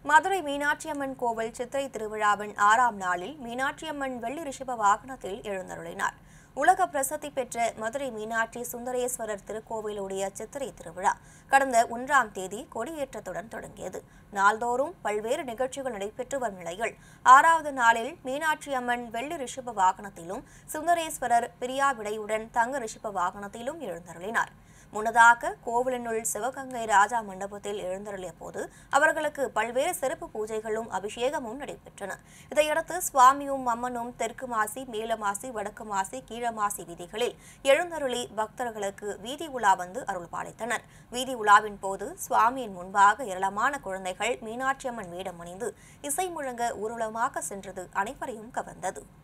மதுரை மீனாட்சியம்மன் கோவில் சித்திரை திருவிழாவின் ஆறாம் நாளில் மீனாட்சியம்மன் வெள்ளி ரிஷப வாகனத்தில் எழுந்தருளினார் உலக பிரசித்தி பெற்ற மதுரை மீனாட்சி சுந்தரேஸ்வரர் திருக்கோவிலுடைய சித்திரை திருவிழா கடந்த ஒன்றாம் தேதி கொடியேற்றத்துடன் தொடங்கியது நாள்தோறும் பல்வேறு நிகழ்ச்சிகள் நடைபெற்று வரும் நிலையில் ஆறாவது நாளில் மீனாட்சி அம்மன் வெள்ளி ரிஷப வாகனத்திலும் சுந்தரேஸ்வரர் பிரியா விடையுடன் தங்க ரிஷப வாகனத்திலும் எழுந்தருளினார் முன்னதாக கோவிலினுள் சிவகங்கை ராஜா மண்டபத்தில் எழுந்தருளிய போது அவர்களுக்கு பல்வேறு சிறப்பு பூஜைகளும் அபிஷேகமும் நடைபெற்றன இதையடுத்து சுவாமியும் அம்மனும் தெற்கு மாசி மேல மாசி வடக்கு மாசி கீழமாசி வீதிகளில் எழுந்தருளி பக்தர்களுக்கு வீதி உலா வந்து அருள் பாலித்தனர் வீதி உலாவின் போது சுவாமியின் முன்பாக ஏராளமான குழந்தைகள் மீனாட்சியம்மன் வேடம் அணிந்து இசை முழங்க ஊர்வலமாக சென்றது அனைவரையும் கவர்ந்தது